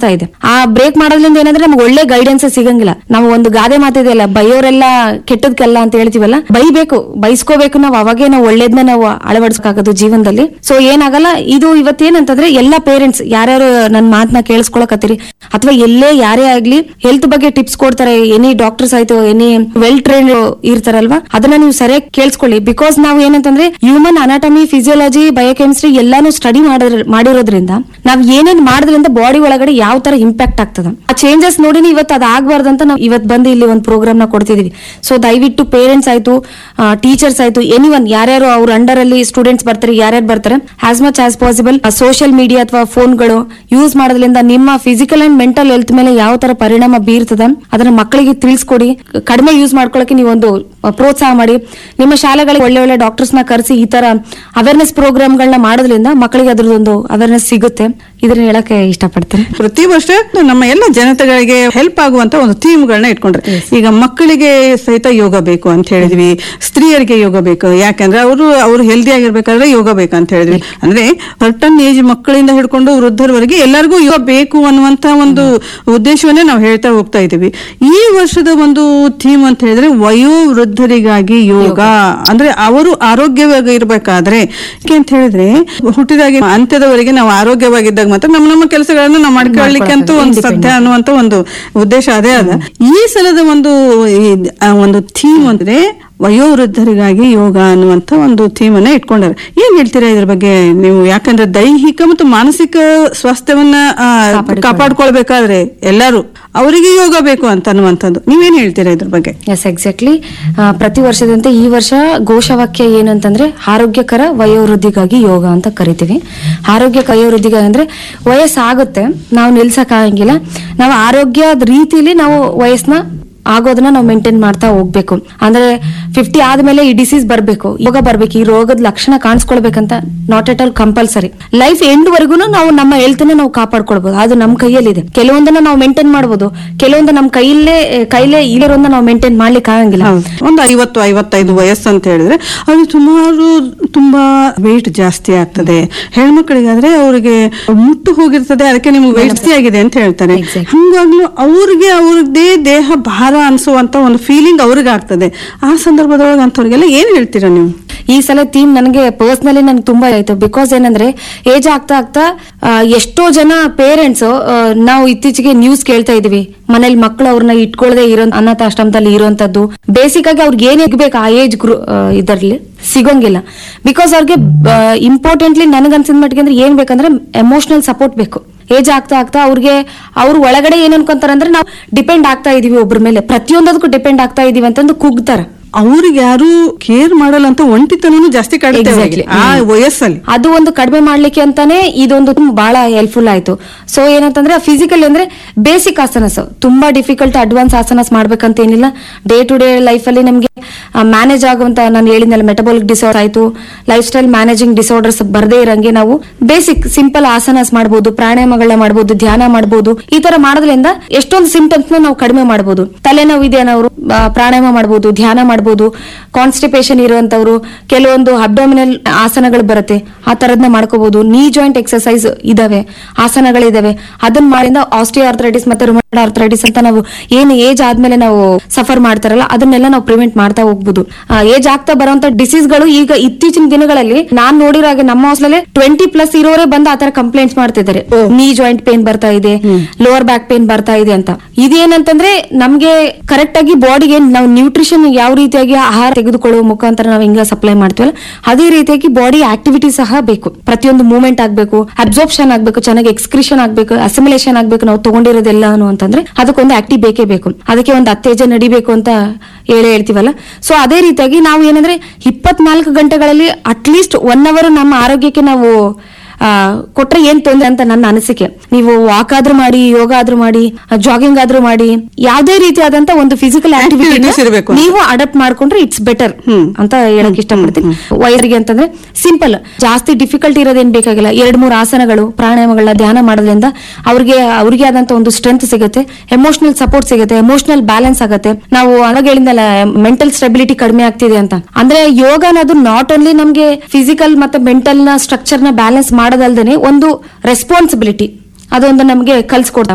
ಆಗ್ತಾ ಇದೆ ಆ ಬ್ರೇಕ್ ಮಾಡೋದ್ರಿಂದ ಏನಂದ್ರೆ ನಮ್ಗೆ ಒಳ್ಳೆ ಗೈಡೆನ್ಸ್ ಸಿಗಂಗಿಲ್ಲ ನಾವು ಒಂದು ಗಾದೆ ಮಾತಿದೆಯಲ್ಲ ಬೈಯೋರೆಲ್ಲ ಕೆಟ್ಟದ್ಕಲ್ಲ ಅಂತ ಹೇಳ್ತೀವಲ್ಲ ಬೈಬೇಕು ಬೈಸ್ಕೋಬೇಕು ನಾವು ಅವಾಗೇ ನಾವು ಒಳ್ಳೇದ್ನ ನಾವು ಅಳವಡಿಸ್ಕಾಗೋದು ಜೀವನದಲ್ಲಿ ಸೊ ಏನಾಗಲ್ಲ ಇದು ಇವತ್ತೇನಂತಂದ್ರೆ ಎಲ್ಲಾ ಪೇರೆಂಟ್ಸ್ ಯಾರ್ಯಾರು ನನ್ನ ಮಾತನ್ನ ಕೇಳಿಸ್ಕೊಳಕತ್ತೀರಿ ಅಥವಾ ಎಲ್ಲೇ ಯಾರೇ ಆಗ್ಲಿ ಹೆಲ್ತ್ ಬಗ್ಗೆ ಟಿಪ್ಸ್ ಕೊಡ್ತಾರೆ ಎನಿ ಡಾಕ್ಟರ್ಸ್ ಆಯ್ತು ಎನಿ ವೆಲ್ ಟ್ರೈನ್ ಇರ್ತಾರಲ್ವಾ ಅದನ್ನ ನೀವು ಸರಿಯಾಗಿ ಕೇಳಿಸ್ಕೊಳ್ಳಿ ಬಿಕಾಸ್ ನಾವು ಏನಂತಂದ್ರೆ ಹ್ಯೂಮನ್ ಅನಾಟಮಿ ಫಿಸಿಯಾಲಜಿ ಬಯೋಕೆಮಿಸ್ಟ್ರಿ ಎಲ್ಲಾನು ಸ್ಟಡಿ ಮಾಡಿರೋದ್ರಿಂದ ನಾವ್ ಏನೇನ್ ಮಾಡೋದ್ರಿಂದ ಬಾಡಿ ಒಳಗಡೆ ಯಾವ ತರ ಇಂಪ್ಯಾಕ್ಟ್ ಆಗ್ತದ ಆ ಚೇಂಜಸ್ ನೋಡಿ ಇವತ್ತು ಅದ್ ಆಗ್ಬಾರ್ದಂತ ನಾವು ಇವತ್ತು ಬಂದು ಇಲ್ಲಿ ಒಂದು ಪ್ರೋಗ್ರಾಮ್ ನ ಕೊಡ್ತಿದೀವಿ ಸೊ ದಯವಿಟ್ಟು ಪೇರೆಂಟ್ಸ್ ಆಯ್ತು ಟೀಚರ್ಸ್ ಆಯ್ತು ಎನಿ ಒನ್ ಯಾರ್ಯಾರು ಅವ್ರ ಅಂಡರ್ ಅಲ್ಲಿ ಸ್ಟೂಡೆಂಟ್ಸ್ ಬರ್ತಾರೆ ಯಾರ್ಯಾರು ಬರ್ತಾರೆ as much as possible social media ಅಥವಾ ಫೋನ್ಗಳು ಯೂಸ್ ಮಾಡೋದ್ರಿಂದ ನಿಮ್ಮ ಫಿಸಿಕಲ್ ಅಂಡ್ ಮೆಂಟಲ್ ಹೆಲ್ತ್ ಮೇಲೆ ಯಾವ ತರ ಪರಿಣಾಮ ಬೀರ್ತದ ಅದನ್ನ ಮಕ್ಕಳಿಗೆ ತಿಳಿಸ್ಕೊಡಿ ಕಡಿಮೆ ಯೂಸ್ ಮಾಡ್ಕೊಳಕ್ಕೆ ನೀವೊಂದು ಪ್ರೋತ್ಸಾಹ ಮಾಡಿ ನಿಮ್ಮ ಶಾಲೆಗಳಿಗೆ ಒಳ್ಳೆ ಒಳ್ಳೆ ಡಾಕ್ಟರ್ಸ್ ನ ಕರೆಸಿ ಈ ತರ ಅವೇರ್ನೆಸ್ ಪ್ರೋಗ್ರಾಮ್ಗಳನ್ನ ಮಾಡೋದ್ರಿಂದ ಮಕ್ಕಳಿಗೆ ಅದ್ರದ್ದೊಂದು ಅವೇರ್ನೆಸ್ ಸಿಗುತ್ತೆ ಇದನ್ನ ಹೇಳಕ್ಕೆ ಇಷ್ಟಪಡ್ತೇನೆ ಪ್ರತಿ ವರ್ಷ ನಮ್ಮ ಎಲ್ಲ ಜನತೆಗಳಿಗೆ ಹೆಲ್ಪ್ ಆಗುವಂತ ಒಂದು ಥೀಮ್ಗಳನ್ನ ಇಟ್ಕೊಂಡ್ರೆ ಈಗ ಮಕ್ಕಳಿಗೆ ಸಹಿತ ಯೋಗ ಬೇಕು ಅಂತ ಹೇಳಿದ್ವಿ ಸ್ತ್ರೀಯರಿಗೆ ಯೋಗ ಬೇಕು ಯಾಕಂದ್ರೆ ಅವರು ಅವರು ಹೆಲ್ದಿ ಆಗಿರ್ಬೇಕಾದ್ರೆ ಯೋಗ ಬೇಕು ಅಂತ ಹೇಳಿದ್ವಿ ಅಂದ್ರೆ ಸರ್ಟನ್ ಏಜ್ ಮಕ್ಕಳಿಂದ ಹಿಡ್ಕೊಂಡು ವೃದ್ಧರವರೆಗೆ ಎಲ್ಲರಿಗೂ ಯೋಗ ಬೇಕು ಅನ್ನುವಂತ ಒಂದು ಉದ್ದೇಶವನ್ನೇ ನಾವು ಹೇಳ್ತಾ ಹೋಗ್ತಾ ಇದೀವಿ ಈ ವರ್ಷದ ಒಂದು ಥೀಮ್ ಅಂತ ಹೇಳಿದ್ರೆ ವಯೋವೃದ್ಧರಿಗಾಗಿ ಯೋಗ ಅಂದ್ರೆ ಅವರು ಆರೋಗ್ಯವಾಗಿ ಇರಬೇಕಾದ್ರೆ ಯಾಕೆ ಅಂತ ಹೇಳಿದ್ರೆ ಹುಟ್ಟಿದಾಗಿ ಅಂತ್ಯದವರೆಗೆ ನಾವು ಆರೋಗ್ಯವಾಗಿದ್ದಾಗ ಮಾತ್ರ ನಮ್ಮ ನಮ್ಮ ಕೆಲಸಗಳನ್ನ ನಾವು ಮಾಡ್ಕೊಳ್ಳಿಕ್ಕೆ ಅಂತೂ ಒಂದು ಸಾಧ್ಯ ಅನ್ನುವಂತ ಒಂದು ಉದ್ದೇಶ ಅದೇ ಅದ ಈ ಸಲದ ಒಂದು ಈ- ಆ ಒಂದು ಥೀಮ್ ಅಂದ್ರೆ ವಯೋವೃದ್ಧರಿಗಾಗಿ ಯೋಗ ಅನ್ನುವಂತ ಒಂದು ಥೀಮ್ ಅನ್ನ ಇಟ್ಕೊಂಡಾರೆ ಏನ್ ಹೇಳ್ತೀರಾ ಇದ್ರ ಬಗ್ಗೆ ನೀವು ಯಾಕಂದ್ರೆ ದೈಹಿಕ ಮತ್ತು ಮಾನಸಿಕ ಸ್ವಾಸ್ಥ್ಯವನ್ನ ಆ, ಕಾಪಾಡ್ಕೊಳ್ಬೇಕಾದ್ರೆ ಎಲ್ಲರೂ ಅವರಿಗೆ ಯೋಗ ಬೇಕು ಅಂತ ಅನ್ನುವಂಥದ್ದು ನೀವೇನ್ ಹೇಳ್ತೀರಾ ಇದ್ರ ಬಗ್ಗೆ ಎಸ್ ಎಕ್ಸಾಕ್ಟ್ಲಿ ಪ್ರತಿ ವರ್ಷದಂತೆ ಈ ವರ್ಷ ಘೋಷವಾಕ್ಯ ಏನಂತಂದ್ರೆ ಆರೋಗ್ಯಕರ ವಯೋವೃದ್ಧಿಗಾಗಿ ಯೋಗ ಅಂತ ಕರಿತೀವಿ ಆರೋಗ್ಯ ವಯೋವೃದ್ಧಿಗಾಗಿ ಅಂದ್ರೆ ವಯಸ್ಸಾಗುತ್ತೆ ನಾವು ನಿಲ್ಸಕ್ಕಾಗಂಗಿಲ್ಲ ನಾವು ಆರೋಗ್ಯದ ರೀತಿಲಿ ನಾವು ವಯಸ್ಸನ್ನ ಆಗೋದನ್ನ ನಾವು ಮೇಂಟೈನ್ ಮಾಡ್ತಾ ಹೋಗ್ಬೇಕು ಅಂದ್ರೆ ಫಿಫ್ಟಿ ಆದ್ಮೇಲೆ ಈ ಡಿಸೀಸ್ ಬರ್ಬೇಕು ಯೋಗ ಬರ್ಬೇಕು ಈ ರೋಗದ ಲಕ್ಷಣ ಕಾಣಿಸ್ಕೊಳ್ಬೇಕಂತ not at all compulsory life end ವರೆಗೂ ನಾವು ನಮ್ಮ ಹೆಲ್ತ್ ನಾವು ಕಾಪಾಡ್ಕೊಳ್ಬಹುದು ಅದು ನಮ್ಮ ಕೈಯಲ್ಲಿದೆ ಕೆಲವೊಂದನ್ನ ನಾವು ಮೇಂಟೈನ್ ಮಾಡ್ಬೋದು ಕೆಲವೊಂದು ನಮ್ಮ ಕೈಯಲ್ಲೇ ಕೈಲೇ ಇಲ್ಲಿರೋದನ್ನ ನಾವು ಮೇಂಟೈನ್ ಮಾಡ್ಲಿಕ್ಕೆ ಆಗಂಗಿಲ್ಲ ಹೌದು. ಒಂದು ಐವತ್ತು ಐವತ್ತೈದು ವಯಸ್ಸು ಅಂತ ಹೇಳಿದ್ರೆ ಅದು ಸುಮಾರು ತುಂಬಾ ವೆಯ್ಟ್ ಜಾಸ್ತಿ ಆಗ್ತದೆ ಹೆಣ್ಮಕ್ಳಿಗಾದ್ರೆ ಅವ್ರಿಗೆ ಮುಟ್ಟು ಹೋಗಿರ್ತದೆ ಅದಕ್ಕೆ ನಿಮ್ಗೆ ವೆಯ್ಟ್ ಜಾಸ್ತಿ ಆಗಿದೆ ಅಂತ ಹೇಳ್ತಾರೆ Exactly. ಹಂಗಾಗ್ಲೂ ಅವ್ರಿಗೆ ಅವ್ರದ್ದೇ ದೇಹ ಭಾರ ಅನ್ಸುವಂತ ಒಂದು ಫೀಲಿಂಗ್ ಅವ್ರಿಗೆ ಆಗ್ತದೆ ಆ ಸಂದರ್ಭದೊಳಗೆ ಅಂತವ್ರಿಗೆಲ್ಲ ಏನ್ ಹೇಳ್ತೀರಾ ನೀವು ಈ ಸಲ ಥೀಮ್ ನನಗೆ ಪರ್ಸನಲಿ ನನ್ಗೆ ತುಂಬಾ ಆಯ್ತು ಬಿಕಾಸ್ ಏನಂದ್ರೆ ಏಜ್ ಆಗ್ತಾ ಆಗ್ತಾ ಆ, ಎಷ್ಟೋ ಜನ ಪೇರೆಂಟ್ಸ್ ನಾವು ಇತ್ತೀಚೆಗೆ ನ್ಯೂಸ್ ಕೇಳ್ತಾ ಇದೀವಿ ಮನೇಲಿ ಮಕ್ಕಳು ಅವ್ರನ್ನ ಇಟ್ಕೊಳ್ಳದೆ ಇರೋ ಅನಾಥಾಶ್ರಮದಲ್ಲಿ ಇರುವಂತದ್ದು ಬೇಸಿಕ್ ಆಗಿ ಅವ್ರಿಗೆ ಏನ್ ಬೇಕು ಆ ಏಜ್ ಗ್ರೂ ಇದರಲ್ಲಿ ಸಿಗೋಂಗಿಲ್ಲ ಬಿಕಾಸ್ ಅವ್ರಿಗೆ ಇಂಪಾರ್ಟೆಂಟ್ಲಿ ನನಗನ್ಸಿದ ಮಟ್ಟಿಗೆ ಅಂದ್ರೆ ಏನ್ ಬೇಕಂದ್ರೆ ಎಮೋಷನಲ್ ಸಪೋರ್ಟ್ ಬೇಕು ಏಜ್ ಆಗ್ತಾ ಆಗ್ತಾ ಅವ್ರಿಗೆ ಅವ್ರು ಒಳಗಡೆ ಏನ್ ಅನ್ಕೊಂತಾರ ಅಂದ್ರೆ ನಾವು ಡಿಪೆಂಡ್ ಆಗ್ತಾ ಇದೀವಿ ಒಬ್ರ ಮೇಲೆ ಪ್ರತಿಯೊಂದಕ್ಕೂ ಡಿಪೆಂಡ್ ಆಗ್ತಾ ಇದೀವಿ ಅಂತಂದು ಕುಗ್ತಾರ ಅವ್ರಿಗೆ ಯಾರು ಕೇರ್ ಮಾಡಲ್ಲ ಅಂತ ಒಂಟಿತನೂ ಜಾಸ್ತಿ ಕಾಡುತ್ತೆ ಅವ್ರಿಗೆ. Exactly. ಆ ವಯಸ್ಸಲ್ಲಿ ಅದು ಒಂದು ಕಡಿಮೆ ಮಾಡ್ಲಿಕ್ಕೆ ಅಂತಾನೆ ಇದೊಂದು ತುಂಬ ಬಹಳ ಹೆಲ್ಪ್ಫುಲ್ ಆಯ್ತು ಸೊ ಏನಂತಂದ್ರೆ ಫಿಸಿಕಲ್ ಅಂದ್ರೆ ಬೇಸಿಕ್ ಆಸನಸ್ ತುಂಬಾ ಡಿಫಿಕಲ್ಟ್ ಅಡ್ವಾನ್ಸ್ ಆಸನಸ್ ಮಾಡ್ಬೇಕಂತ ಏನಿಲ್ಲ ಡೇ ಟು ಡೇ ಲೈಫ್ ಅಲ್ಲಿ ನಮ್ಗೆ ಮ್ಯಾನೇಜ್ ಆಗುವಂತ ನಾನು ಹೇಳಿದ್ನಲ್ಲ ಮೆಟಬಾಲಿಕ್ ಡಿಸಾರ್ಡರ್ ಆಯ್ತು ಲೈಫ್ ಸ್ಟೈಲ್ ಮ್ಯಾನೇಜಿಂಗ್ ಡಿಸಾರ್ಡರ್ಸ್ ಬರ್ದೇ ಇರಂಗೆ ನಾವು ಬೇಸಿಕ್ ಸಿಂಪಲ್ ಆಸನಸ್ ಮಾಡ್ಬೋದು ಪ್ರಾಣಾಯಾಮಗಳನ್ನ ಮಾಡ್ಬೋದು ಧ್ಯಾನ ಮಾಡ್ಬೋದು ಈ ತರ ಮಾಡೋದ್ರಿಂದ ಎಷ್ಟೊಂದು ಸಿಂಟಮ್ಸ್ ನ ನಾವು ಕಡಿಮೆ ಮಾಡ್ಬೋದು ತಲೆನೋವು ಇದೆ ಅನ್ನೋರು ಆ, ಪ್ರಾಣಾಯಾಮ ಮಾಡ್ಬೋದು ಧ್ಯಾನ ಮಾಡ್ಬೋದು ಕಾನ್ಸ್ಟಿಪೇಷನ್ ಇರುವಂತವ್ರು ಕೆಲವೊಂದು ಅಬ್ಡೋಮಿನಲ್ ಆಸನಗಳು ಬರುತ್ತೆ ಆ ತರದ್ನ ಮಾಡ್ಕೋಬಹುದು ನೀ ಜಾಯಿಂಟ್ ಎಕ್ಸರ್ಸೈಸ್ ಇದಾವೆ ಆಸನಗಳಿದಾವೆ ಅದನ್ನ ಮಾಡಿಂದ ಆಸ್ಟಿಯೋ ಆರ್ಥರೈಟಿಸ್ ಮತ್ತೆ ರುಮಟೈಡ್ ಆರ್ಥರೈಟಿಸ್ ಅಂತ ನಾವು ಏನು ಏಜ್ ಆದ್ಮೇಲೆ ನಾವು ಸಫರ್ ಮಾಡ್ತಾರಲ್ಲ ಅದನ್ನೆಲ್ಲ ನಾವು ಪ್ರಿವೆಂಟ್ ಮಾಡ್ತಾ ಹೋಗ್ಬೋದು ಏಜ್ ಆಗ್ತಾ ಬರುವಂತ ಡಿಸೀಸ್ ಗಳು ಈಗ ಇತ್ತೀಚಿನ ದಿನಗಳಲ್ಲಿ ನಾನ್ ನೋಡಿರೋ ಹಾಗೆ ನಮ್ಮ ಹಾಸ್ಟೆಲ್ ಟ್ವೆಂಟಿ ಪ್ಲಸ್ ಇರೋರೇ ಬಂದು ಆತರ ಕಂಪ್ಲೇಂಟ್ಸ್ ಮಾಡ್ತಿದ್ದಾರೆ ನೀ ಜಾಯಿಂಟ್ ಪೇನ್ ಬರ್ತಾ ಇದೆ ಲೋವರ್ ಬ್ಯಾಕ್ ಪೇನ್ ಬರ್ತಾ ಇದೆ ಅಂತ ಇದೇನಂತಂದ್ರೆ ನಮ್ಗೆ ಕರೆಕ್ಟ್ ಆಗಿ ಬಾಡಿಗೆ ನಾವು ನ್ಯೂಟ್ರಿಷನ್ ಯಾವ ರೀತಿಯಾಗಿ ಆಹಾರ ತೆಗೆದುಕೊಳ್ಳುವ ಮುಖಾಂತರ ನಾವು ಹಿಂಗ ಸಪ್ಲೈ ಮಾಡ್ತೀವಲ್ಲ ಅದೇ ರೀತಿಯಾಗಿ ಬಾಡಿ ಆಕ್ಟಿವಿಟಿ ಸಹ ಬೇಕು ಪ್ರತಿಯೊಂದು ಮೂವ್ಮೆಂಟ್ ಆಗ್ಬೇಕು ಅಬ್ಸಾರ್ಪ್ಷನ್ ಆಗ್ಬೇಕು ಚೆನ್ನಾಗಿ ಎಕ್ಸ್ಕ್ರಿಷನ್ ಆಗ್ಬೇಕು ಅಸಿಮಿಲೇಷನ್ ಆಗ್ಬೇಕು ನಾವು ತಗೊಂಡಿರೋದೆಲ್ಲಾನು ಅಂತಂದ್ರೆ ಅದಕ್ಕೊಂದು ಆಕ್ಟಿವ್ ಬೇಕೇ ಬೇಕು ಅದಕ್ಕೆ ಒಂದು ಅತ್ತೇಜ ನಡಿಬೇಕು ಅಂತ ಹೇಳೇ ಹೇಳ್ತೀವಲ್ಲ ಸೊ ಅದೇ ರೀತಿಯಾಗಿ ನಾವು ಏನಂದ್ರೆ ಇಪ್ಪತ್ನಾಲ್ಕು ಗಂಟೆಗಳಲ್ಲಿ ಅಟ್ಲೀಸ್ಟ್ ಒನ್ ಅವರ್ ನಮ್ಮ ಆರೋಗ್ಯಕ್ಕೆ ನಾವು ಆ, ಕೊಟ್ರೆ ಏನ್ ತೊಂದ್ರೆ ಅಂತ ನನ್ನ ಅನಿಸಿಕೆ ನೀವು ವಾಕ್ ಆದ್ರೂ ಮಾಡಿ ಯೋಗ ಆದ್ರೂ ಮಾಡಿ ಜಾಗಿಂಗ್ ಆದ್ರೂ ಮಾಡಿ ಯಾವ್ದೇ ರೀತಿಯಾದಂತ ಒಂದು ಫಿಸಿಕಲ್ Activities ಆಕ್ಟಿವಿಟಿ ಇರ್ಬೇಕು ಅಂತ. ನೀವು ಅಡಾಪ್ಟ್ ಮಾಡ್ಕೊಂಡ್ರೆ ಇಟ್ಸ್ ಬೆಟರ್ ಅಂತ ಹೇಳಕ್ ಇಷ್ಟಪಡ್ತೀನಿ ವಯಸ್ಸಿಗೆ ಅಂತಂದ್ರೆ ಸಿಂಪಲ್ ಜಾಸ್ತಿ ಡಿಫಿಕಲ್ಟ್ ಇರೋದೇನ್ ಬೇಕಾಗಿಲ್ಲ ಎರಡ್ ಮೂರು ಆಸನಗಳು ಪ್ರಾಣಾಯಾಮಗಳನ್ನ ಧ್ಯಾನ ಮಾಡೋದ್ರಿಂದ ಅವ್ರಿಗೆ ಅವ್ರಿಗೆ ಆದಂತ ಒಂದು ಸ್ಟ್ರೆಂತ್ ಸಿಗುತ್ತೆ ಎಮೋಷನಲ್ ಸಪೋರ್ಟ್ ಸಿಗುತ್ತೆ ಎಮೋಷನಲ್ ಬ್ಯಾಲೆನ್ಸ್ ಆಗುತ್ತೆ ನಾವು ಅವಾಗ ಹೇಳಿದ್ನಲ್ಲ ಮೆಂಟಲ್ ಸ್ಟೆಬಿಲಿಟಿ ಕಡಿಮೆ ಆಗ್ತಿದೆ ಅಂತ ಅಂದ್ರೆ ಯೋಗ ಅನ್ನೋದು ನಾಟ್ ಓನ್ಲಿ ನಮ್ಗೆ ಫಿಸಿಕಲ್ ಮತ್ತೆ ಮೆಂಟಲ್ ನ ಸ್ಟ್ರಕ್ಚರ್ ನ ಬ್ಯಾಲೆನ್ಸ್ ಮಾಡೋದಲ್ದೇನೆ ಒಂದು ರೆಸ್ಪಾನ್ಸಿಬಿಲಿಟಿ ಅದೊಂದು ನಮ್ಗೆ ಕಲ್ಸ್ಕೊಡ್ತಾ